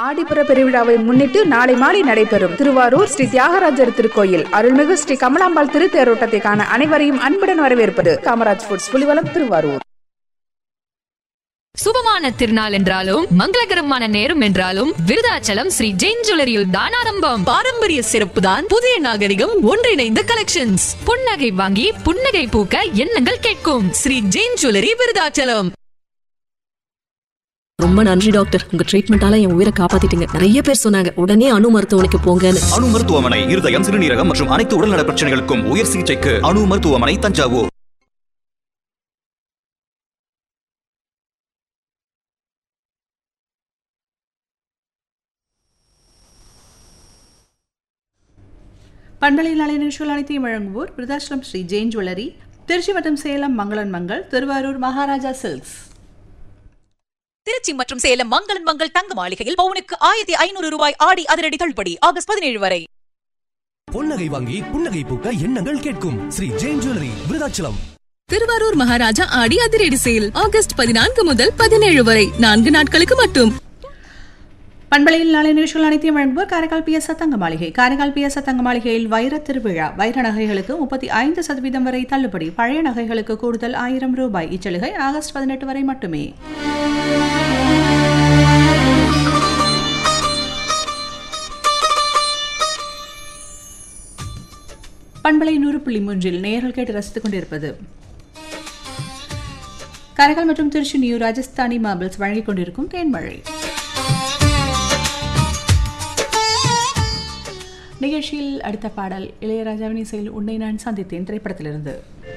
ஆடிப்புற பெருவிழாவை முன்னிட்டு நாளை மாலை நடைபெறும் திருவாரூர் ஸ்ரீ தியாகராஜர் திருக்கோயில் அருள்மிகு ஸ்ரீ கமலாம்பாள் திருத்தேரோட்டத்தை காண அனைவரையும் அன்புடன் வரவேற்பது காமராஜ் ஃபுட்ஸ் புலிவலம் திருவாரூர் சுபமான திருநாள் என்றாலும் மங்களகரமான நேரம் என்றாலும் விருதாச்சலம் ஸ்ரீ ஜெயின் ஜுவல்லரியில் தான் ஆரம்பம் பாரம்பரிய சிறப்பு தான் புதிய நாகரிகம் ஒன்றிணைந்த கலெக்ஷன்ஸ் புன்னகை வாங்கி புன்னகை பூக்க எண்ணங்கள் கேட்கும் ஸ்ரீ ஜெயின் ஜுவல்லரி விருதாச்சலம் ரொம்ப நன்றி டாக்டர் உங்க ட்ரீட்மெண்டால என் உயிரை காப்பாத்திட்டீங்க நிறைய பேர் சொன்னாங்க உடனே அணு மருத்துவமனைக்கு போங்கன்னு அணு மருத்துவமனை இருதயம் சிறுநீரகம் மற்றும் அனைத்து உடல்நல பிரச்சனைகளுக்கும் உயர் சிகிச்சைக்கு அணு மருத்துவமனை தஞ்சாவூர் பண்பலையில் நாளை நிகழ்ச்சிகள் அனைத்தையும் வழங்குவோர் விருதாச்சலம் ஸ்ரீ ஜெயின் ஜுவல்லரி திருச்சி மற்றும் சேலம் மங்களன் மங்கள் திருவாரூர் மகாராஜா சில்க்ஸ் திருச்சி மற்றும் சேலம் மங்களன் மங்கள் தங்க மாளிகையில் பவுனுக்கு ஆயிரத்தி ஐநூறு ரூபாய் ஆடி அதிரடி தள்ளுபடி ஆகஸ்ட் பதினேழு வரை பொன்னகை வாங்கி புன்னகை பூக்க எண்ணங்கள் கேட்கும் ஸ்ரீ ஜெயின் ஜுவல்லரி விருதாச்சலம் திருவாரூர் மகாராஜா ஆடி அதிரடி சேல் ஆகஸ்ட் பதினான்கு முதல் பதினேழு வரை நான்கு நாட்களுக்கு மட்டும் பண்பலையில் நாளை நிகழ்ச்சிகள் அனைத்தையும் வழங்குவோர் காரைக்கால் பிஎஸ் தங்க மாளிகை காரைக்கால் பிஎஸ் தங்க மாளிகையில் வைர திருவிழா வைர நகைகளுக்கு முப்பத்தி ஐந்து சதவீதம் வரை தள்ளுபடி பழைய நகைகளுக்கு கூடுதல் ஆயிரம் ரூபாய் இச்சலுகை ஆகஸ்ட் பதினெட்டு வரை மட்டுமே பண்பலை நூறு புள்ளி மூன்றில் நேர்கள் கேட்டு ரசித்துக் கொண்டிருப்பது காரைக்கால் மற்றும் திருச்சி நியூ ராஜஸ்தானி மார்பிள்ஸ் வழங்கிக் கொண்டிருக்கும் தேன்மழை நிகழ்ச்சியில் அடுத்த பாடல் இளையராஜாவின் இசையில் உன்னை நான் சந்தித்தேன் திரைப்படத்திலிருந்து